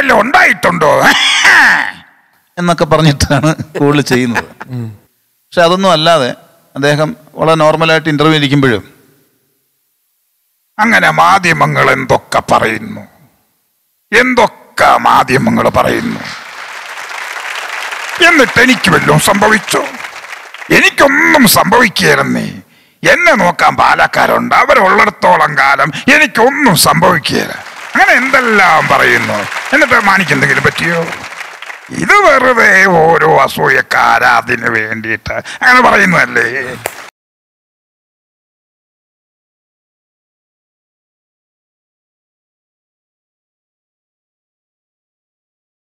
വല്ലതും ഉണ്ടായിട്ടുണ്ടോ എന്നൊക്കെ പറഞ്ഞിട്ടാണ് കൂടുതൽ ചെയ്യുന്നത് പക്ഷെ അതൊന്നും അല്ലാതെ അദ്ദേഹം വളരെ നോർമലായിട്ട് ഇന്റർവ്യൂ ഇരിക്കുമ്പോഴും അങ്ങനെ മാധ്യമങ്ങൾ എന്തൊക്കെ പറയുന്നു എന്തൊക്കെ മാധ്യമങ്ങൾ പറയുന്നു എന്നിട്ട് എനിക്ക് വല്ലതും സംഭവിച്ചോ എനിക്കൊന്നും സംഭവിക്കുകയില്ലെന്നേ എന്നെ നോക്കാൻ പാലക്കാരുണ്ട് അവരുള്ളിടത്തോളം കാലം എനിക്കൊന്നും സംഭവിക്കുകയില്ല അങ്ങനെ എന്തെല്ലാം പറയുന്നു എന്നിട്ട് മാണിക്ക് എന്തെങ്കിലും പറ്റിയോ ഇത് വെറുതെ ഓരോ അസൂയക്കാരാതിന് വേണ്ടിയിട്ട് അങ്ങനെ പറയുന്നതല്ലേ